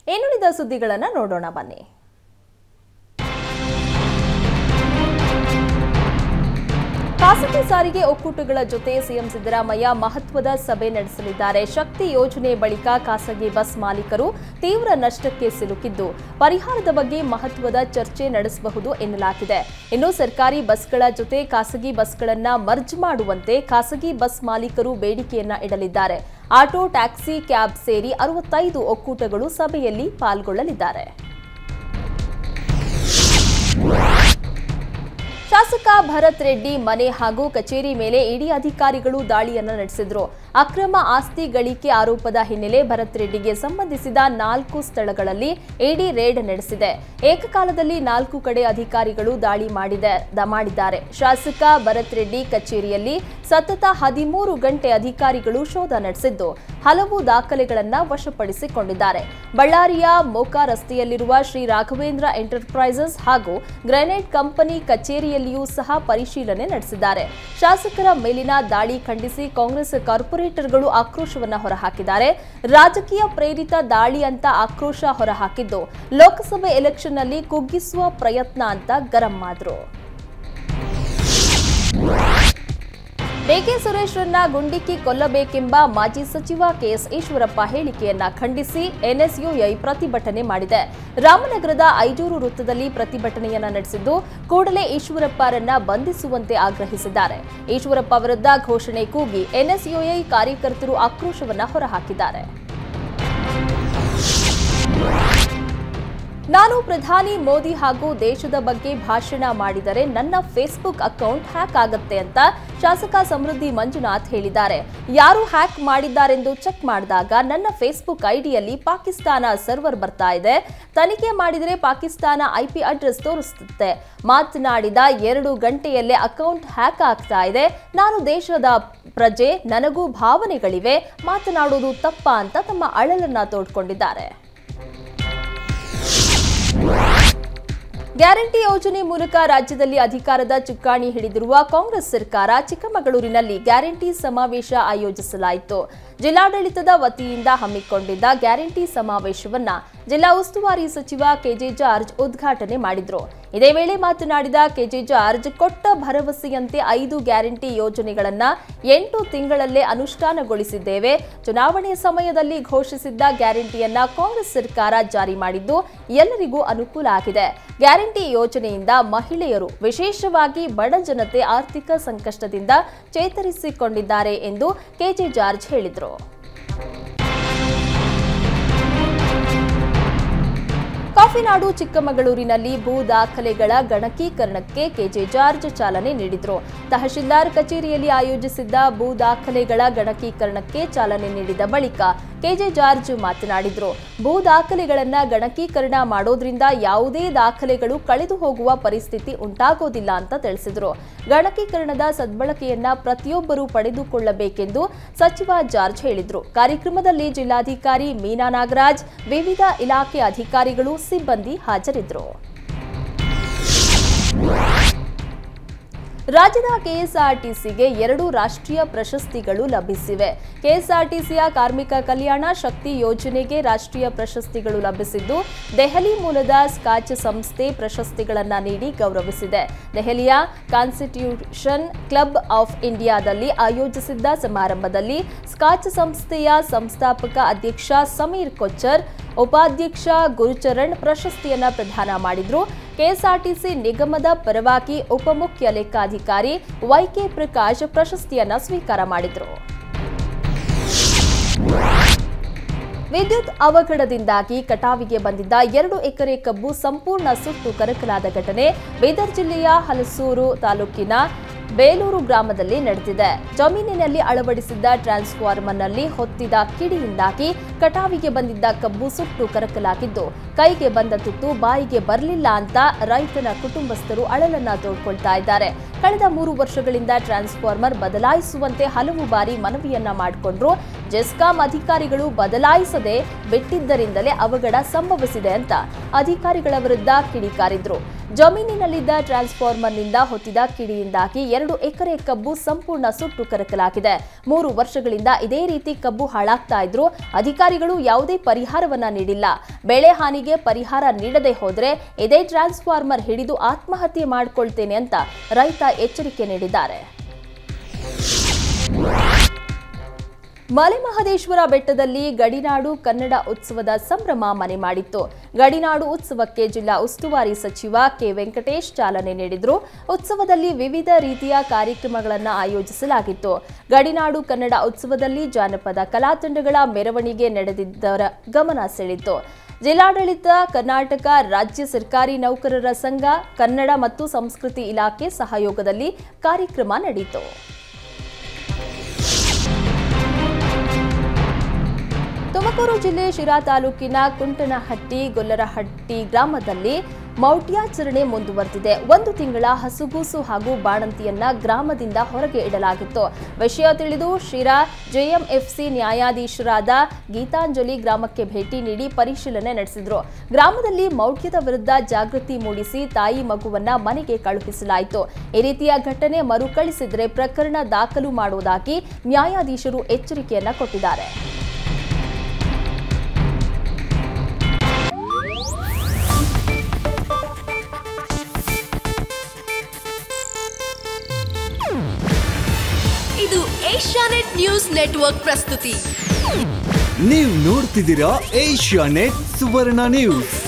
ಇನ್ನುಳಿದ ಸುದ್ದಿಗಳನ್ನು ನೋಡೋಣ ಬನ್ನಿ ಖಾಸಗಿ ಸಾರಿಗೆ ಒಕ್ಕೂಟಗಳ ಜೊತೆ ಸಿಎಂ ಸಿದ್ದರಾಮಯ್ಯ ಮಹತ್ವದ ಸಭೆ ನಡೆಸಲಿದ್ದಾರೆ ಶಕ್ತಿ ಯೋಜನೆ ಬಳಿಕ ಖಾಸಗಿ ಬಸ್ ಮಾಲೀಕರು ತೀವ್ರ ನಷ್ಟಕ್ಕೆ ಸಿಲುಕಿದ್ದು ಪರಿಹಾರದ ಬಗ್ಗೆ ಮಹತ್ವದ ಚರ್ಚೆ ನಡೆಸಬಹುದು ಎನ್ನಲಾಗಿದೆ ಇನ್ನು ಸರ್ಕಾರಿ ಬಸ್ಗಳ ಜೊತೆ ಖಾಸಗಿ ಬಸ್ಗಳನ್ನ ಮರ್ಜ್ ಮಾಡುವಂತೆ ಖಾಸಗಿ ಬಸ್ ಮಾಲೀಕರು ಬೇಡಿಕೆಯನ್ನ ಇಡಲಿದ್ದಾರೆ ಆಟೋ ಟ್ಯಾಕ್ಸಿ ಕ್ಯಾಬ್ ಸೇರಿ ಅರವತ್ತೈದು ಒಕ್ಕೂಟಗಳು ಸಭೆಯಲ್ಲಿ ಪಾಲ್ಗೊಳ್ಳಲಿದ್ದಾರೆ ಶಾಸಕ ಭರತ್ ರೆಡ್ಡಿ ಮನೆ ಹಾಗೂ ಕಚೇರಿ ಮೇಲೆ ಇಡಿ ಅಧಿಕಾರಿಗಳು ದಾಳಿಯನ್ನು ನಡೆಸಿದ್ರು ಅಕ್ರಮ ಆಸ್ತಿ ಗಳಿಕೆ ಆರೋಪದ ಹಿನ್ನೆಲೆ ಭರತ್ ರೆಡ್ಡಿಗೆ ಸಂಬಂಧಿಸಿದ ನಾಲ್ಕು ಸ್ಥಳಗಳಲ್ಲಿ ಇಡಿ ರೇಡ್ ನಡೆಸಿದೆ ಏಕಕಾಲದಲ್ಲಿ ನಾಲ್ಕು ಕಡೆ ಅಧಿಕಾರಿಗಳು ದಾಳಿ ಮಾಡಿದೆ ದ- ಮಾಡಿದ್ದಾರೆ ಶಾಸಕ ಭರತ್ ರೆಡ್ಡಿ ಕಚೇರಿಯಲ್ಲಿ ಸತತ ಹದಿಮೂರು ಗಂಟೆ ಅಧಿಕಾರಿಗಳು ಶೋಧ ನಡೆಸಿದ್ದು ಹಲವು ದಾಖಲೆಗಳನ್ನು ವಶಪಡಿಸಿಕೊಂಡಿದ್ದಾರೆ ಬಳ್ಳಾರಿಯ ಮೋಕಾ ರಸ್ತೆಯಲ್ಲಿರುವ ಶ್ರೀ ರಾಘವೇಂದ್ರ ಎಂಟರ್ಪ್ರೈಸಸ್ ಹಾಗೂ ಗ್ರೆನೇಡ್ ಕಂಪನಿ ಕಚೇರಿಯಲ್ಲಿಯೂ ಸಹ ಪರಿಶೀಲನೆ ನಡೆಸಿದ್ದಾರೆ ಶಾಸಕರ ಮೇಲಿನ ದಾಳಿ ಖಂಡಿಸಿ ಕಾಂಗ್ರೆಸ್ ಕಾರ್ಪೊರೇಟರ್ಗಳು ಆಕ್ರೋಶವನ್ನ ಹೊರಹಾಕಿದ್ದಾರೆ ರಾಜಕೀಯ ಪ್ರೇರಿತ ದಾಳಿ ಅಂತ ಆಕ್ರೋಶ ಹೊರಹಾಕಿದ್ದು ಲೋಕಸಭೆ ಎಲೆಕ್ಷನ್ನಲ್ಲಿ ಕುಗ್ಗಿಸುವ ಪ್ರಯತ್ನ ಅಂತ ಗರಂ ಆದ್ರು ಡಿಕೆ ಸುರೇಶ್ರನ್ನ ಗುಂಡಿಕ್ಕಿ ಕೊಲ್ಲಬೇಕೆಂಬ ಮಾಜಿ ಸಚಿವ ಕೆಎಸ್ ಈಶ್ವರಪ್ಪ ಹೇಳಿಕೆಯನ್ನ ಖಂಡಿಸಿ ಎನ್ಎಸ್ಯುಐ ಪ್ರತಿಭಟನೆ ಮಾಡಿದೆ ರಾಮನಗರದ ಐಜೂರು ವೃತ್ತದಲ್ಲಿ ಪ್ರತಿಭಟನೆಯನ್ನ ನಡೆಸಿದ್ದು ಕೂಡಲೇ ಈಶ್ವರಪ್ಪರನ್ನ ಬಂಧಿಸುವಂತೆ ಆಗ್ರಹಿಸಿದ್ದಾರೆ ಈಶ್ವರಪ್ಪ ವಿರುದ್ಧ ಘೋಷಣೆ ಕೂಗಿ ಎನ್ಎಸ್ಯುಐ ಕಾರ್ಯಕರ್ತರು ಆಕ್ರೋಶವನ್ನ ಹೊರಹಾಕಿದ್ದಾರೆ ನಾನು ಪ್ರಧಾನಿ ಮೋದಿ ಹಾಗೂ ದೇಶದ ಬಗ್ಗೆ ಭಾಷಣ ಮಾಡಿದರೆ ನನ್ನ ಫೇಸ್ಬುಕ್ ಅಕೌಂಟ್ ಹ್ಯಾಕ್ ಆಗತ್ತೆ ಅಂತ ಶಾಸಕ ಸಮೃದ್ಧಿ ಮಂಜುನಾಥ್ ಹೇಳಿದ್ದಾರೆ ಯಾರು ಹ್ಯಾಕ್ ಮಾಡಿದ್ದಾರೆಂದು ಚೆಕ್ ಮಾಡಿದಾಗ ನನ್ನ ಫೇಸ್ಬುಕ್ ಐಡಿಯಲ್ಲಿ ಪಾಕಿಸ್ತಾನ ಸರ್ವರ್ ಬರ್ತಾ ಇದೆ ತನಿಖೆ ಮಾಡಿದರೆ ಪಾಕಿಸ್ತಾನ ಐಪಿ ಅಡ್ರೆಸ್ ತೋರಿಸುತ್ತೆ ಮಾತನಾಡಿದ ಎರಡು ಗಂಟೆಯಲ್ಲೇ ಅಕೌಂಟ್ ಹ್ಯಾಕ್ ಆಗ್ತಾ ಇದೆ ನಾನು ದೇಶದ ಪ್ರಜೆ ನನಗೂ ಭಾವನೆಗಳಿವೆ ಮಾತನಾಡೋದು ತಪ್ಪಾ ಅಂತ ತಮ್ಮ ಅಳಲನ್ನ ತೋಡ್ಕೊಂಡಿದ್ದಾರೆ ಗ್ಯಾರಂಟಿ ಯೋಜನೆ ಮೂಲಕ ರಾಜ್ಯದಲ್ಲಿ ಅಧಿಕಾರದ ಚುಕ್ಕಾಣಿ ಹಿಡಿದಿರುವ ಕಾಂಗ್ರೆಸ್ ಸರ್ಕಾರ ಚಿಕ್ಕಮಗಳೂರಿನಲ್ಲಿ ಗ್ಯಾರಂಟಿ ಸಮಾವೇಶ ಆಯೋಜಿಸಲಾಯಿತು ಜಿಲ್ಲಾಡಳಿತದ ವತಿಯಿಂದ ಹಮ್ಮಿಕೊಂಡಿದ್ದ ಗ್ಯಾರಂಟಿ ಸಮಾವೇಶವನ್ನ ಜಿಲ್ಲಾ ಉಸ್ತುವಾರಿ ಸಚಿವ ಕೆಜೆ ಜಾರ್ಜ್ ಉದ್ಘಾಟನೆ ಮಾಡಿದ್ರು ಇದೇ ವೇಳೆ ಮಾತನಾಡಿದ ಕೆಜೆ ಜಾರ್ಜ್ ಕೊಟ್ಟ ಭರವಸೆಯಂತೆ ಐದು ಗ್ಯಾರಂಟಿ ಯೋಜನೆಗಳನ್ನ ಎಂಟು ತಿಂಗಳಲ್ಲೇ ಅನುಷ್ಠಾನಗೊಳಿಸಿದ್ದೇವೆ ಚುನಾವಣೆ ಸಮಯದಲ್ಲಿ ಘೋಷಿಸಿದ್ದ ಗ್ಯಾರಂಟಿಯನ್ನ ಕಾಂಗ್ರೆಸ್ ಸರ್ಕಾರ ಜಾರಿ ಮಾಡಿದ್ದು ಎಲ್ಲರಿಗೂ ಅನುಕೂಲ ಆಗಿದೆ ಗ್ಯಾರಂಟಿ ಯೋಜನೆಯಿಂದ ಮಹಿಳೆಯರು ವಿಶೇಷವಾಗಿ ಬಡ ಜನತೆ ಆರ್ಥಿಕ ಸಂಕಷ್ಟದಿಂದ ಚೇತರಿಸಿಕೊಂಡಿದ್ದಾರೆ ಎಂದು ಕೆಜೆ ಜಾರ್ಜ್ ಹೇಳಿದರು ಕಾಫಿನಾಡು ಚಿಕ್ಕಮಗಳೂರಿನಲ್ಲಿ ಭೂ ದಾಖಲೆಗಳ ಗಣಕೀಕರಣಕ್ಕೆ ಕೆಜೆ ಜಾರ್ಜ್ ಚಾಲನೆ ನೀಡಿದರು ತಹಶೀಲ್ದಾರ್ ಕಚೇರಿಯಲ್ಲಿ ಆಯೋಜಿಸಿದ್ದ ಭೂ ದಾಖಲೆಗಳ ಗಣಕೀಕರಣಕ್ಕೆ ಚಾಲನೆ ನೀಡಿದ ಬಳಿಕ ಕೆಜೆ ಜಾರ್ಜ್ ಮಾತನಾಡಿದರು ಭೂ ದಾಖಲೆಗಳನ್ನ ಗಣಕೀಕರಣ ಮಾಡೋದ್ರಿಂದ ಯಾವುದೇ ದಾಖಲೆಗಳು ಕಳೆದು ಹೋಗುವ ಪರಿಸ್ಥಿತಿ ಉಂಟಾಗೋದಿಲ್ಲ ಅಂತ ತಿಳಿಸಿದರು ಗಣಕೀಕರಣದ ಸದ್ಬಳಕೆಯನ್ನ ಪ್ರತಿಯೊಬ್ಬರೂ ಪಡೆದುಕೊಳ್ಳಬೇಕೆಂದು ಸಚಿವ ಜಾರ್ಜ್ ಹೇಳಿದರು ಕಾರ್ಯಕ್ರಮದಲ್ಲಿ ಜಿಲ್ಲಾಧಿಕಾರಿ ಮೀನಾ ನಾಗರಾಜ್ ವಿವಿಧ ಇಲಾಖೆ ಅಧಿಕಾರಿಗಳು ಸಿಬ್ಬಂದಿ ಹಾಜರಿದ್ದರು ರಾಜ್ಯದ ಕೆಎಸ್ಆರ್ಟಿಸಿಗೆ ಎರಡು ರಾಷ್ಟ್ರೀಯ ಪ್ರಶಸ್ತಿಗಳು ಲಭಿಸಿವೆ ಕೆಎಸ್ಆರ್ಟಿಸಿಯ ಕಾರ್ಮಿಕ ಕಲ್ಯಾಣ ಶಕ್ತಿ ಯೋಜನೆಗೆ ರಾಷ್ಟ್ರೀಯ ಪ್ರಶಸ್ತಿಗಳು ಲಭಿಸಿದ್ದು ದೆಹಲಿ ಮೂಲದ ಸ್ಕಾಚ್ ಸಂಸ್ಥೆ ಪ್ರಶಸ್ತಿಗಳನ್ನು ನೀಡಿ ಗೌರವಿಸಿದೆ ದೆಹಲಿಯ ಕಾನ್ಸ್ಟಿಟ್ಯೂಷನ್ ಕ್ಲಬ್ ಆಫ್ ಇಂಡಿಯಾದಲ್ಲಿ ಆಯೋಜಿಸಿದ್ದ ಸಮಾರಂಭದಲ್ಲಿ ಸ್ಕಾಚ್ ಸಂಸ್ಥೆಯ ಸಂಸ್ಥಾಪಕ ಅಧ್ಯಕ್ಷ ಸಮೀರ್ ಕೊಚ್ಚರ್ ಉಪಾಧ್ಯಕ್ಷ ಗುರುಚರಣ್ ಪ್ರಶಸ್ತಿಯನ್ನ ಪ್ರದಾನ ಮಾಡಿದ್ರು ಕೆಎಸ್ಆರ್ಟಿಸಿ ನಿಗಮದ ಪರವಾಗಿ ಉಪಮುಖ್ಯ ಲೆಕ್ಕಾಧಿಕಾರಿ ವೈಕೆ ಪ್ರಕಾಶ್ ಪ್ರಶಸ್ತಿಯನ್ನ ಸ್ವೀಕಾರ ಮಾಡಿದ್ರು ವಿದ್ಯುತ್ ಅವಘಡದಿಂದಾಗಿ ಕಟಾವಿಗೆ ಬಂದಿದ್ದ ಎರಡು ಎಕರೆ ಕಬ್ಬು ಸಂಪೂರ್ಣ ಸುಟ್ಟು ಕರಕಲಾದ ಘಟನೆ ಬೀದರ್ ಜಿಲ್ಲೆಯ ಹಲಸೂರು ತಾಲೂಕಿನ ಬೇಲೂರು ಗ್ರಾಮದಲ್ಲಿ ನಡೆದಿದೆ ಜಮೀನಿನಲ್ಲಿ ಅಳವಡಿಸಿದ್ದ ಟ್ರಾನ್ಸ್ಫಾರ್ಮರ್ನಲ್ಲಿ ಹೊತ್ತಿದ ಕಿಡಿಯಿಂದಾಗಿ ಕಟಾವಿಗೆ ಬಂದಿದ್ದ ಕಬ್ಬು ಸುಟ್ಟು ಕರಕಲಾಗಿದ್ದು ಕೈಗೆ ಬಂದ ತುತ್ತು ಬಾಯಿಗೆ ಬರಲಿಲ್ಲ ಅಂತ ರೈತನ ಕುಟುಂಬಸ್ಥರು ಅಳಲನ್ನ ತೋಡ್ಕೊಳ್ತಾ ಇದ್ದಾರೆ ಕಳೆದ ಮೂರು ವರ್ಷಗಳಿಂದ ಟ್ರಾನ್ಸ್ಫಾರ್ಮರ್ ಬದಲಾಯಿಸುವಂತೆ ಹಲವು ಬಾರಿ ಮನವಿಯನ್ನ ಮಾಡಿಕೊಂಡ್ರು ಜೆಸ್ಕಾಂ ಅಧಿಕಾರಿಗಳು ಬದಲಾಯಿಸದೆ ಬಿಟ್ಟಿದ್ದರಿಂದಲೇ ಅವಘಡ ಸಂಭವಿಸಿದೆ ಅಂತ ಅಧಿಕಾರಿಗಳ ವಿರುದ್ಧ ಕಿಡಿಕಾರಿದ್ರು ಜಮೀನಿನಲ್ಲಿದ್ದ ಟ್ರಾನ್ಸ್ಫಾರ್ಮರ್ನಿಂದ ಹೊತ್ತಿದ ಕಿಡಿಯಿಂದಾಗಿ ಎರಡು ಎಕರೆ ಕಬ್ಬು ಸಂಪೂರ್ಣ ಸುಟ್ಟು ಕರಕಲಾಗಿದೆ ಮೂರು ವರ್ಷಗಳಿಂದ ಇದೇ ರೀತಿ ಕಬ್ಬು ಹಾಳಾಗ್ತಾ ಇದ್ರು ಅಧಿಕಾರಿಗಳು ಯಾವುದೇ ಪರಿಹಾರವನ್ನ ನೀಡಿಲ್ಲ ಬೆಳೆ ಹಾನಿಗೆ ಪರಿಹಾರ ನೀಡದೆ ಹೋದ್ರೆ ಇದೇ ಟ್ರಾನ್ಸ್ಫಾರ್ಮರ್ ಹಿಡಿದು ಆತ್ಮಹತ್ಯೆ ಮಾಡಿಕೊಳ್ತೇನೆ ಅಂತ ರೈತ ಎಚ್ಚರಿಕೆ ನೀಡಿದ್ದಾರೆ ಮಲೆಮಹದೇಶ್ವರ ಬೆಟ್ಟದಲ್ಲಿ ಗಡಿನಾಡು ಕನ್ನಡ ಉತ್ಸವದ ಸಂಭ್ರಮ ಮನೆ ಮಾಡಿತ್ತು ಗಡಿನಾಡು ಉತ್ಸವಕ್ಕೆ ಜಿಲ್ಲಾ ಉಸ್ತುವಾರಿ ಸಚಿವ ಕೆ ವೆಂಕಟೇಶ್ ಚಾಲನೆ ನೀಡಿದ್ರು ಉತ್ಸವದಲ್ಲಿ ವಿವಿಧ ರೀತಿಯ ಕಾರ್ಯಕ್ರಮಗಳನ್ನು ಆಯೋಜಿಸಲಾಗಿತ್ತು ಗಡಿನಾಡು ಕನ್ನಡ ಉತ್ಸವದಲ್ಲಿ ಜಾನಪದ ಕಲಾತಂಡಗಳ ಮೆರವಣಿಗೆ ನಡೆದಿದ್ದರ ಗಮನ ಸೆಳೆಯಿತು ಜಿಲ್ಲಾಡಳಿತ ಕರ್ನಾಟಕ ರಾಜ್ಯ ಸರ್ಕಾರಿ ನೌಕರರ ಸಂಘ ಕನ್ನಡ ಮತ್ತು ಸಂಸ್ಕೃತಿ ಇಲಾಖೆ ಸಹಯೋಗದಲ್ಲಿ ಕಾರ್ಯಕ್ರಮ ನಡೆಯಿತು ತುಮಕೂರು ಜಿಲ್ಲೆ ಶಿರಾ ತಾಲೂಕಿನ ಕುಂಟನಹಟ್ಟಿ ಗೊಲ್ಲರಹಟ್ಟಿ ಗ್ರಾಮದಲ್ಲಿ ಮೌಢ್ಯಾಚರಣೆ ಮುಂದುವರೆದಿದೆ ಒಂದು ತಿಂಗಳ ಹಸುಗೂಸು ಹಾಗೂ ಬಾಣಂತಿಯನ್ನ ಗ್ರಾಮದಿಂದ ಹೊರಗೆ ಇಡಲಾಗಿತ್ತು ವಿಷಯ ತಿಳಿದು ಶಿರಾ ಜೆಎಂಎಫ್ಸಿ ನ್ಯಾಯಾಧೀಶರಾದ ಗೀತಾಂಜಲಿ ಗ್ರಾಮಕ್ಕೆ ಭೇಟಿ ನೀಡಿ ಪರಿಶೀಲನೆ ನಡೆಸಿದ್ರು ಗ್ರಾಮದಲ್ಲಿ ಮೌಢ್ಯದ ವಿರುದ್ಧ ಜಾಗೃತಿ ಮೂಡಿಸಿ ತಾಯಿ ಮಗುವನ್ನ ಮನೆಗೆ ಕಳುಹಿಸಲಾಯಿತು ಈ ರೀತಿಯ ಘಟನೆ ಮರುಕಳಿಸಿದರೆ ಪ್ರಕರಣ ದಾಖಲು ಮಾಡುವುದಾಗಿ ನ್ಯಾಯಾಧೀಶರು ಎಚ್ಚರಿಕೆಯನ್ನ ಕೊಟ್ಟಿದ್ದಾರೆ ಇದು ಏಷ್ಯಾನೆಟ್ ನ್ಯೂಸ್ ನೆಟ್ವರ್ಕ್ ಪ್ರಸ್ತುತಿ ನೀವು ನೋಡ್ತಿದ್ದೀರಾ ಏಷ್ಯಾ ನೆಟ್ ಸುವರ್ಣ ನ್ಯೂಸ್